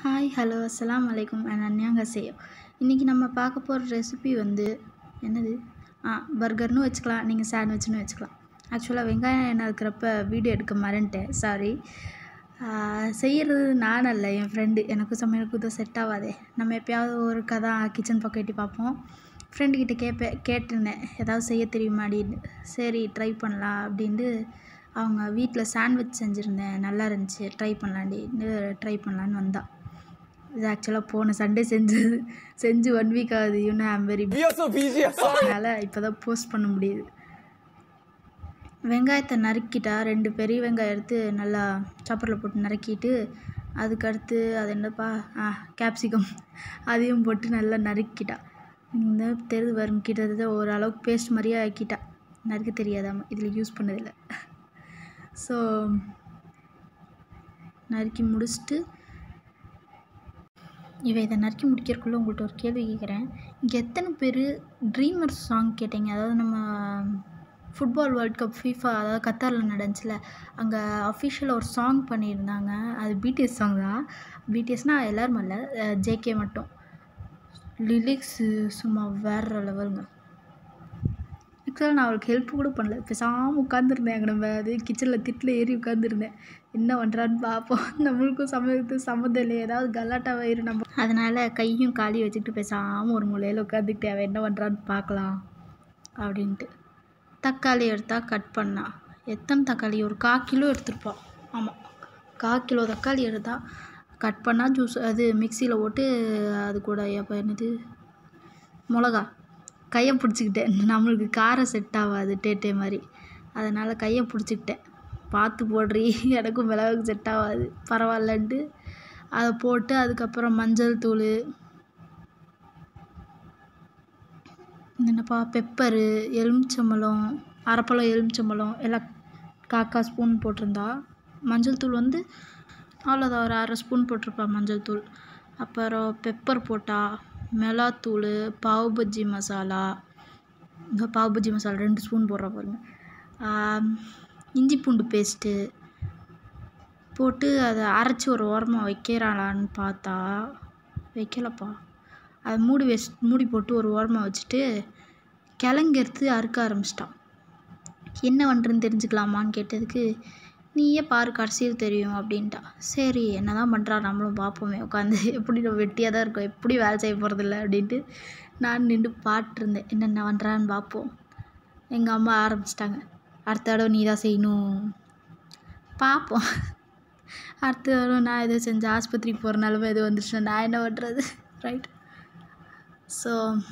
Hi hello அஸ்ஸலாமு அலைக்கும் and அன்யாங்கசேயோ இன்றைக்கி நம்ம பார்க்க போகிற ரெசிபி வந்து என்னது ஆ பர்கர்னு வச்சுக்கலாம் நீங்கள் சாண்ட்விச்னு வச்சுக்கலாம் ஆக்சுவலாக வெங்காயம் எண்ணெய் இருக்கிறப்ப வீடியோ எடுக்க மறந்துட்டேன் சாரி செய்கிறது நான் அல்ல என் ஃப்ரெண்டு எனக்கு சமையலுக்கு இது செட் ஆகாதே நம்ம எப்பயாவது ஒரு கதை கிச்சன் பக்கம் எட்டி பார்ப்போம் ஃப்ரெண்டுக்கிட்ட கேட்பேன் கேட்டிருந்தேன் ஏதாவது செய்ய தெரியுமாடின்னு சரி ட்ரை பண்ணலாம் அப்படின்ட்டு அவங்க வீட்டில் சாண்ட்விச் செஞ்சுருந்தேன் நல்லா இருந்துச்சு ட்ரை பண்ணலாண்டின்னு ட்ரை பண்ணலான்னு வந்தா இது ஆக்சுவலாக போன சண்டே செஞ்சது செஞ்சு ஒன் வீக் ஆகுது இன்னும் I'm very We are so busy. Sorry. அதனால் இப்போ தான் போஸ்ட் பண்ண முடியுது வெங்காயத்தை நறுக்கிட்டா ரெண்டு பெரிய வெங்காயம் எடுத்து நல்லா சாப்பரில் போட்டு நறுக்கிட்டு அதுக்கடுத்து அது என்னப்பா ஆ கேப்சிகம் அதையும் போட்டு நல்லா நறுக்கிட்டா இந்த தெருது வரும் கிட்டத்தட்ட ஓரளவுக்கு பேஸ்ட் மாதிரியே ஆக்கிட்டா நறுக்க தெரியாதாம இதில் யூஸ் பண்ணதில்லை ஸோ நறுக்கி முடிச்சுட்டு இவ இதை நறுக்கி முடிக்கிறதுக்குள்ளே உங்கள்கிட்ட ஒரு கேள்வி கேட்குறேன் இங்கே எத்தனை பேர் ட்ரீமர்ஸ் சாங் கேட்டீங்க அதாவது நம்ம ஃபுட்பால் வேர்ல்ட் கப் ஃபீஃபா அதாவது கத்தாரில் நடந்துச்சுல அங்கே அஃபிஷியலாக ஒரு சாங் பண்ணியிருந்தாங்க அது பிடிஎஸ் சாங் தான் பிடிஎஸ்னால் எல்லோரும் இல்லை ஜேகே மட்டும் லிரிக்ஸு சும்மா வேறு லெவலுங்க ஆக்சுவலாக நான் அவளுக்கு ஹெல்ப் கூட பண்ணல பேசாமல் உட்காந்துருந்தேன் அங்கே நம்ம அது கிச்சனில் திட்டில் ஏறி உட்காந்துருந்தேன் என்ன பண்ணுறான்னு பார்ப்போம் நம்மளுக்கும் சமையலுக்கு சம்மந்தம் இல்லை ஏதாவது கலாட்டா வயிறு நம்ம அதனால் கையும் காலையும் வச்சுக்கிட்டு பேசாமல் ஒரு மூலையில் உட்காந்துக்கிட்டு அவன் என்ன பண்ணுறான்னு பார்க்கலாம் அப்படின்ட்டு தக்காளி எடுத்தால் கட் பண்ணா எத்தனை தக்காளி ஒரு கா கிலோ எடுத்துருப்பான் ஆமாம் கா கிலோ தக்காளி எடுத்தால் கட் பண்ணால் ஜூஸ் அது மிக்சியில் போட்டு அது கூட அப்போ என்னது மிளகா கையை பிடிச்சிக்கிட்டேன் நம்மளுக்கு காரம் செட் ஆகாது டேட்டே மாதிரி அதனால் கையை பிடிச்சிக்கிட்டேன் பார்த்து போடுறி எனக்கும் மிளகுக்கு செட் ஆகாது பரவாயில்லன்ட்டு அதை போட்டு அதுக்கப்புறம் மஞ்சள் தூள் என்னப்பா பெப்பரு எலுமிச்சம்பழம் அரைப்பழம் எலுமிச்சம்பழம் எல்லாம் காக்கா ஸ்பூன் போட்டிருந்தா மஞ்சள் தூள் வந்து அவ்வளோதான் ஒரு அரை ஸ்பூன் போட்டிருப்பா மஞ்சள் தூள் அப்புறம் பெப்பர் போட்டா மிளகாத்தூள் பாவ் பஜ்ஜி மசாலா இங்கே பாவ் பஜ்ஜி மசாலா ரெண்டு ஸ்பூன் போடுற பாருங்க ஆம், இஞ்சி பூண்டு பேஸ்ட்டு போட்டு அதை அரைச்சி ஒரு ஓரமாக வைக்கிறாளான்னு பார்த்தா வைக்கலப்பா அதை மூடி வச்சு மூடி போட்டு ஒரு ஓரமாக வச்சுட்டு கிழங்கு எடுத்து அறுக்க ஆரம்பிச்சிட்டான் என்ன பண்ணுறதுன்னு தெரிஞ்சுக்கலாமான்னு கேட்டதுக்கு நீயே பாரு கடைசியில் தெரியும் அப்படின்ட்டா சரி என்ன தான் பண்ணுறா நம்மளும் பார்ப்போமே உட்காந்து எப்படி நம்ம வெட்டியாக தான் இருக்கோம் எப்படி வேலை செய்ய போகிறதில்ல அப்படின்ட்டு நான் நின்று பாட்டிருந்தேன் என்னென்ன பண்ணுறான்னு பார்ப்போம் எங்கள் அம்மா ஆரம்பிச்சிட்டாங்க அடுத்த தடவை நீ தான் செய்யணும் பார்ப்போம் அடுத்த தடவை நான் எதோ செஞ்சு ஆஸ்பத்திரிக்கு போகிற நிலமை எதுவும் வந்துருச்சுன்னா நான் என்ன பண்ணுறது ரைட் ஸோ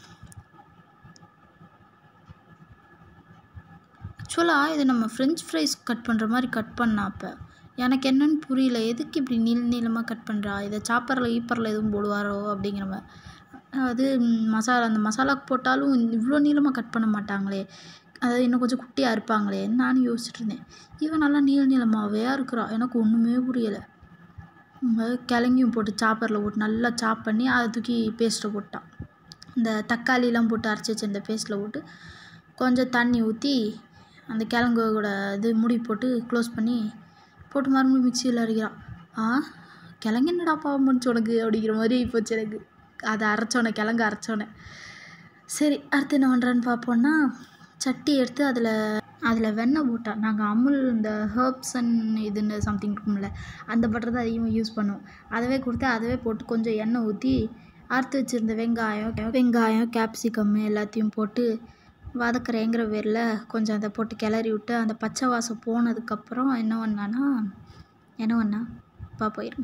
ஆக்சுவலாக இது நம்ம ஃப்ரெஞ்ச் ஃப்ரைஸ் கட் பண்ணுற மாதிரி கட் பண்ணா அப்போ எனக்கு என்னன்னு புரியல எதுக்கு இப்படி நீள நீளமாக கட் பண்ணுறா இதை சாப்பரில் ஈப்பரில் எதுவும் போடுவாரோ அப்படிங்கிற மாதிரி அது ம், மசாலா அந்த மசாலாக்கு போட்டாலும் இவ்வளோ நீளமாக கட் பண்ண மாட்டாங்களே அதாவது இன்னும் கொஞ்சம் குட்டியாக இருப்பாங்களே நானும் யோசிச்சுட்டு இருந்தேன் இவன் நல்லா நீள நீளமாகவே இருக்கிறா எனக்கு ஒன்றுமே புரியலை கிழங்கியும் போட்டு சாப்பரில் போட்டு நல்லா சாப் பண்ணி அதை தூக்கி பேஸ்ட்டை போட்டான் இந்த தக்காளிலாம் போட்டு அரைச்சி வச்ச இந்த பேஸ்ட்டில் போட்டு கொஞ்சம் தண்ணி ஊற்றி அந்த கிழங்கு கூட இது மூடி போட்டு க்ளோஸ் பண்ணி போட்டு மறுபடியும் மிக்சியில் அரைக்கிறான் ஆ கிழங்கு என்னடா பாவம் பண்ணிச்சு உனக்கு அப்படிங்கிற மாதிரி போச்சு எனக்கு அதை அரைச்சோன்னே கிழங்கு அரைச்சோன்னே சரி அடுத்து என்ன பண்ணுறான்னு பார்ப்போன்னா சட்டி எடுத்து அதில் அதில் வெண்ணெய் போட்டா நாங்கள் அமுல் இந்த ஹர்ப்ஸ் அண்ட் இதுன்னு சம்திங் இருக்கும்ல அந்த பட்டர் தான் அதிகமாக யூஸ் பண்ணுவோம் அதவே கொடுத்து அதவே போட்டு கொஞ்சம் எண்ணெய் ஊற்றி அறுத்து வச்சுருந்த வெங்காயம் வெங்காயம் கேப்சிகம் எல்லாத்தையும் போட்டு வதக்குறேங்கிற பேரில் கொஞ்சம் அதை போட்டு கிளறி விட்டு அந்த பச்சை வாசம் போனதுக்கப்புறம் என்ன பண்ணான்னா என்ன பண்ணா பா போயிருங்க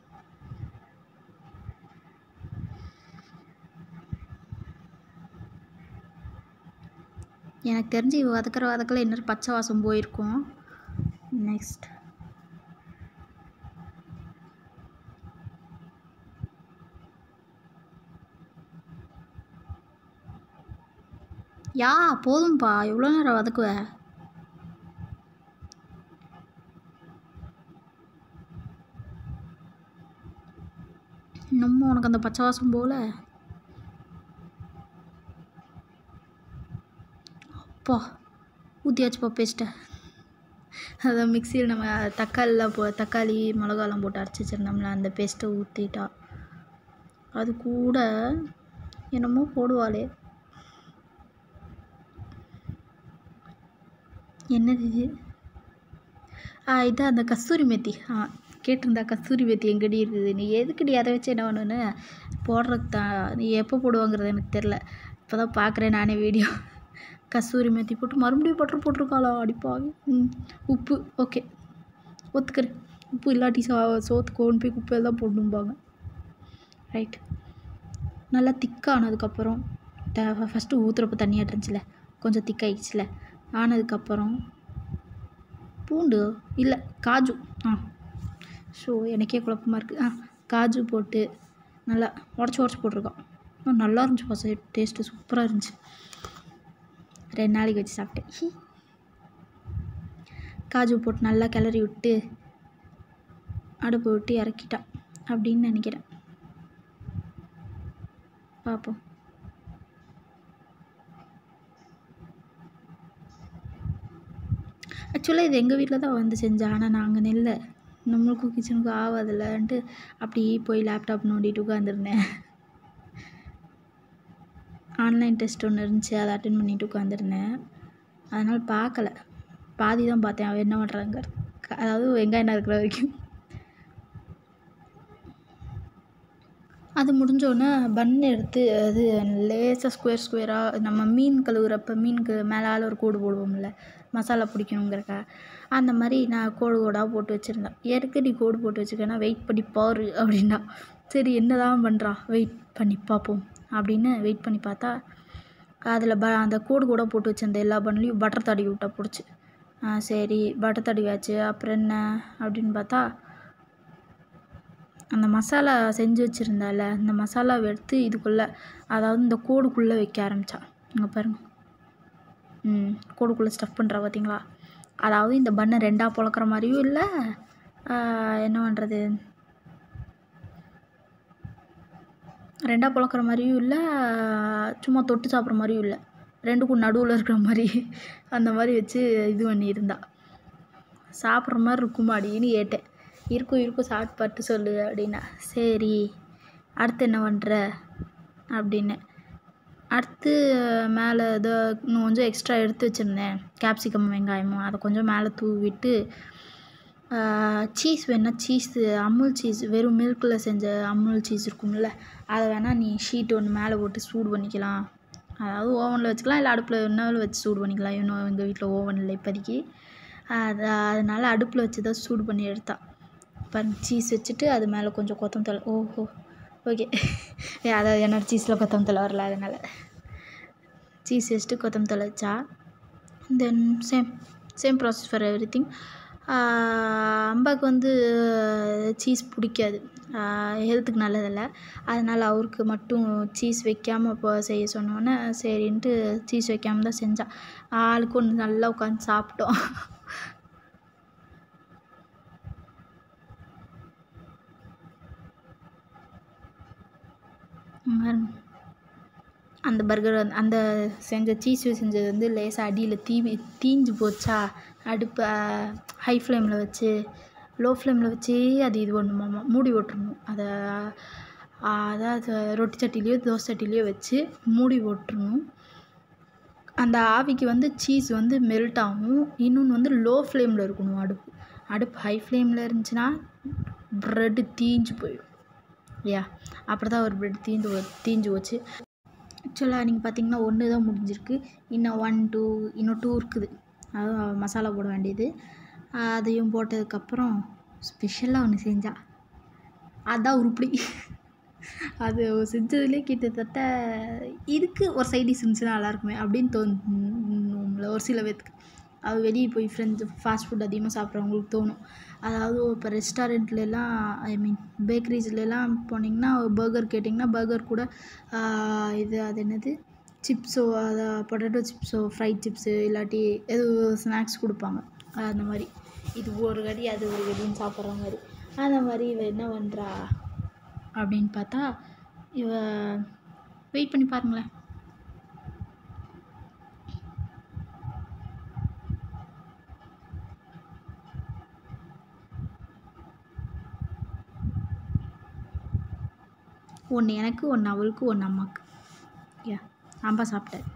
எனக்கு தெரிஞ்சு இவ வதக்கிற வதக்கில் இன்னொரு பச்சை வாசம் போயிருக்கும் நெக்ஸ்ட் யா போதும்பா எவ்வளோ நேரம் வதக்குவ இன்னமும் உனக்கு அந்த பச்சை வாசம் போகல அப்பா ஊற்றியாச்சுப்பா பேஸ்ட்டை அதை மிக்சியில் நம்ம தக்காளிலாம் போ தக்காளி மிளகாலாம் போட்டு அரைச்சி வச்சிருந்தோம்ல அந்த பேஸ்ட்டை ஊற்றிட்டா அது கூட என்னமோ போடுவாளே என்னது இது ஆ இதான் அந்த கஸ்தூரி மெத்தி ஆ கேட்டிருந்தா கஸ்தூரி மெத்தி எங்கடி இருக்குது நீ எதுக்குடி அதை வச்சு என்ன பண்ணுன்னு போடுறதுக்கு தான் நீ எப்போ போடுவாங்கிறது எனக்கு தெரில இப்போ தான் பார்க்குறேன் நானே வீடியோ கஸ்தூரி மெத்தி போட்டு மறுபடியும் பட்டர் போட்டிருக்காளா அடிப்பாவி ம் உப்பு ஓகே ஒத்துக்கிறேன் உப்பு இல்லாட்டி சா சோத்துக்கு கொண்டு போய் குப்பையில் தான் போடணும்பாங்க ரைட் நல்லா திக்கானதுக்கப்புறம் த ஃபஸ்ட்டு ஊற்றுறப்ப தண்ணியாக இருந்துச்சுல கொஞ்சம் திக்காயிடுச்சுல ஆனதுக்கப்புறம் பூண்டு இல்லை காஜு ஆ ஸோ எனக்கே குழப்பமாக இருக்குது ஆ காஜு போட்டு நல்லா உடச்சி உடச்சி போட்டிருக்கோம் ஆ, நல்லா இருந்துச்சு பச டேஸ்ட்டு சூப்பராக இருந்துச்சு ரெண்டு நாளைக்கு வச்சு சாப்பிட்டேன் ஹி. காஜு போட்டு நல்லா கிளறி விட்டு அடுப்பு விட்டு இறக்கிட்டான் அப்படின்னு நினைக்கிறேன் பார்ப்போம் ஆக்சுவலாக இது எங்கள் வீட்டில் தான் வந்து செஞ்சேன் ஆனால் நாங்கள் நெல்ல நம்மளுக்கும் கிச்சனுக்கும் ஆகாதுல்லன்ட்டு அப்படியே போய் லேப்டாப் நோண்டிட்டு உட்காந்துருந்தேன் ஆன்லைன் டெஸ்ட் ஒன்று இருந்துச்சு அதை அட்டன் பண்ணிட்டு உட்காந்துருந்தேன் அதனால் பார்க்கல பாதி தான் பார்த்தேன் அவன் என்ன பண்ணுறாங்க அதாவது வெங்காயம் நறுக்கிற வரைக்கும் அது முடிஞ்சோடனே பன் எடுத்து அது லேசாக ஸ்கொயர் ஸ்கொயராக நம்ம மீன் கழுவுறப்ப மீனுக்கு மேலால் ஒரு கோடு போடுவோம்ல மசாலா பிடிக்கணுங்கிறக்கா அந்த மாதிரி நான் கோடு கோடாக போட்டு வச்சுருந்தேன் எதுக்கு நீ கோடு போட்டு வச்சுருக்கேன்னா வெயிட் பண்ணி பாரு அப்படின்னா சரி என்ன தான் பண்ணுறா வெயிட் பண்ணி பார்ப்போம் அப்படின்னு வெயிட் பண்ணி பார்த்தா அதில் ப அந்த கோடு கூட போட்டு வச்சிருந்த எல்லா பண்ணலையும் பட்டர் தடவி விட்டா பிடிச்சி ஆ சரி பட்டர் தடவியாச்சு அப்புறம் என்ன அப்படின்னு பார்த்தா அந்த மசாலா செஞ்சு வச்சுருந்தால அந்த மசாலாவை எடுத்து இதுக்குள்ளே அதாவது இந்த கோடுக்குள்ளே வைக்க ஆரம்பித்தா இங்கே பாருங்க ம் கோடுக்குள்ளே ஸ்டஃப் பண்ணுறா பார்த்தீங்களா அதாவது இந்த பண்ணை ரெண்டாக பொழக்கிற மாதிரியும் இல்லை என்ன பண்ணுறது ரெண்டாக பொழக்கிற மாதிரியும் இல்லை சும்மா தொட்டு சாப்பிட்ற மாதிரியும் இல்லை ரெண்டுக்கும் நடுவில் இருக்கிற மாதிரி அந்த மாதிரி வச்சு இது பண்ணியிருந்தா சாப்பிட்ற மாதிரி இருக்குமாடின்னு கேட்டேன் இருக்கும் இருக்கும் சாப்பிட்டு பார்த்து சொல்லு அப்படின்னா சரி அடுத்து என்ன பண்ணுற அப்படின்னு அடுத்து மேலே ஏதோ இன்னும் கொஞ்சம் எக்ஸ்ட்ரா எடுத்து வச்சுருந்தேன் கேப்சிகம் வெங்காயமும் அதை கொஞ்சம் மேலே தூவிட்டு சீஸ் வேணா சீஸ் அமுல் சீஸ் வெறும் மில்கில் செஞ்ச அமுல் சீஸ் இருக்கும்ல அதை வேணால் நீ ஷீட் ஒன்று மேலே போட்டு சூடு பண்ணிக்கலாம் அதாவது ஓவனில் வச்சுக்கலாம் இல்லை அடுப்பில் வேணாலும் வச்சு சூடு பண்ணிக்கலாம் இன்னும் எங்கள் வீட்டில் ஓவன் இல்லை இப்போதைக்கு அது அதனால் அடுப்பில் வச்சு தான் சூடு பண்ணி எடுத்தா பாருங்க சீஸ் வச்சுட்டு அது மேலே கொஞ்சம் கொத்தமல்லி ஓஹோ ஓகே அதாவது என்னோடய சீஸில் கொத்தமல்லி வரல அதனால் சீஸ் வச்சுட்டு கொத்தமல்லி வச்சா then same same process for everything அம்பாவுக்கு வந்து சீஸ் பிடிக்காது ஹெல்த்துக்கு நல்லதில்ல அதனால் அவருக்கு மட்டும் சீஸ் வைக்காமல் இப்போ செய்ய சொன்னோன்னே சரின்ட்டு சீஸ் வைக்காம தான் செஞ்சா ஆளுக்கு ஒன்று நல்லா உட்காந்து சாப்பிட்டோம் பாருங்க. அந்த பர்கர் வந்து அந்த செஞ்ச சீஸ் செஞ்சது வந்து லேசாக அடியில் தீ தீஞ்சு போச்சா அடுப்பை ஹை ஃப்ளேமில் வச்சு லோ ஃப்ளேமில் வச்சே அது இது பண்ணுமாமா மூடி விட்றணும் அதை அதாவது ரொட்டி சட்டிலையோ தோசை சட்டிலையோ வச்சு மூடி விட்றணும் அந்த ஆவிக்கு வந்து சீஸ் வந்து மெல்ட் ஆகும் இன்னொன்று வந்து லோ ஃப்ளேமில் இருக்கணும் அடுப்பு அடுப்பு ஹை ஃப்ளேமில் இருந்துச்சுன்னா ப்ரெட்டு தீஞ்சு போயிடும் இல்லையா அப்படி தான் ஒரு ப்ரெட் தீந்து போ- தீஞ்சு போச்சு ஆக்சுவலாக நீங்கள் பார்த்தீங்கன்னா ஒன்று தான் முடிஞ்சிருக்கு இன்னும் ஒன் டூ இன்னும் டூ இருக்குது அதுவும் மசாலா போட வேண்டியது அதையும் போட்டதுக்கப்புறம் ஸ்பெஷலாக ஒன்று செஞ்சா அதான் உருப்படி அது செஞ்சதுலேயே கிட்டத்தட்ட இதுக்கு ஒரு சைட் டிஷ் இருந்துச்சுன்னா நல்லாயிருக்குமே அப்படின்னு தோணும்ல ஒரு சில பேர்த்துக்கு அது வெளியே போய் ஃப்ரெண்ட்ஸ் ஃபாஸ்ட் ஃபுட் அதிகமாக சாப்பிட்றவங்களுக்கு தோணும் அதாவது இப்போ ரெஸ்டாரண்ட்லலாம் ஐ மீன் பேக்கரிஸ்லலாம் போனீங்கன்னா பர்கர் கேட்டிங்கன்னா பர்கர் கூட ஆஹ், இது அது என்னது சிப்ஸோ அதை பொட்டேட்டோ சிப்ஸோ ஃப்ரைட் சிப்ஸு இல்லாட்டி ஏதோ ஸ்நாக்ஸ் கொடுப்பாங்க அந்த மாதிரி இது ஒரு கடி அது ஒரு கடின்னு சாப்பிட்ற மாதிரி அந்த மாதிரி இவ என்ன பண்ணுறா அப்படின்னு பார்த்தா இவ வெயிட் பண்ணி பாருங்களேன் ஒன்று எனக்கு ஒன்று அவளுக்கு ஒன்று அம்மாவுக்கு யா அம்பா சாப்பிட்டேன்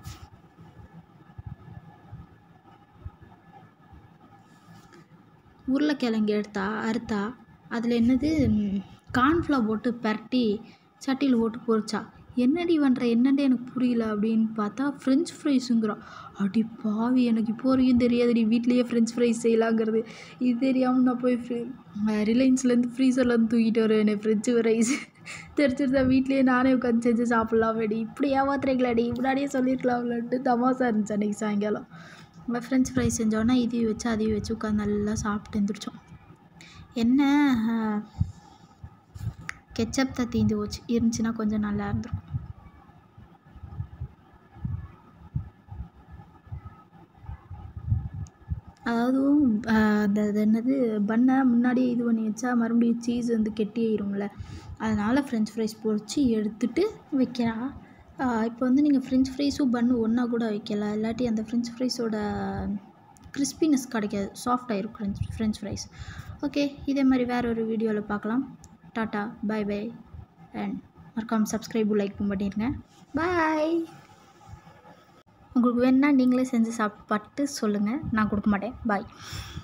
உருளைக்கிழங்கு எடுத்தா அறுத்தா அதில் என்னது கார்ன்ஃப்ளவர் போட்டு பரட்டி சட்டியில் போட்டு பொரிச்சா என்னடி பண்ணுற என்னடி எனக்கு புரியல அப்படின்னு பார்த்தா ஃப்ரெஞ்ச் ஃப்ரைஸுங்கிறான் அடி பாவி எனக்கு இப்போ வரைக்கும் தெரியாதுடி வீட்லேயே ஃப்ரெஞ்ச் ஃப்ரைஸ் செய்யலாங்கிறது இது தெரியாமல் நான் போய் ஃப்ரீ ரிலையன்ஸ்லேருந்து ஃப்ரீசர்லேருந்து தூக்கிட்டு வருவேன் ஃப்ரெஞ்சு ஃப்ரைஸ் தெரிஞ்சிருந்தா வீட்லேயே நானே உட்காந்து செஞ்சு சாப்பிட்லாமேடி இப்படி ஏமாத்துறீங்களாடி முன்னாடியே சொல்லியிருக்கலாம்லன்ட்டு தமாசா இருந்துச்சு அன்றைக்கி சாயங்காலம் நம்ம ஃப்ரெஞ்ச் ஃப்ரைஸ் செஞ்சோன்னா இதையும் வச்சு அதையும் வச்சு உட்காந்து நல்லா சாப்பிட்டு எழுந்திரிச்சோம் என்ன கெச்சப் தான் தீந்து போச்சு இருந்துச்சுன்னா கொஞ்சம் நல்லா இருந்திருக்கும் அதாவது அந்த அது என்னது பண்ணை முன்னாடியே இது பண்ணி வச்சா மறுபடியும் சீஸ் வந்து கெட்டியாயிரும்ல அதனால் ஃப்ரெஞ்ச் ஃப்ரைஸ் பொரித்து எடுத்துட்டு வைக்கிறா இப்போ வந்து நீங்கள் ஃப்ரெஞ்ச் ஃப்ரைஸும் பன்னு ஒன்றா கூட வைக்கலாம் இல்லாட்டி அந்த ஃப்ரெஞ்ச் ஃப்ரைஸோட கிறிஸ்பினஸ் கிடைக்காது சாஃப்ட் ஆயிரும் ஃப்ரெஞ்ச் ஃப்ரெஞ்ச் ஃப்ரைஸ் ஓகே இதே மாதிரி வேறு ஒரு வீடியோவில் பார்க்கலாம் டாட்டா பை பை அண்ட் மறக்காமல் சப்ஸ்கிரைபும் லைக்கும் பண்ணிடுங்க பாய் உங்களுக்கு வேணுன்னா நீங்களே செஞ்சு சாப்பிட்டு சொல்லுங்கள் நான் கொடுக்க மாட்டேன் பாய்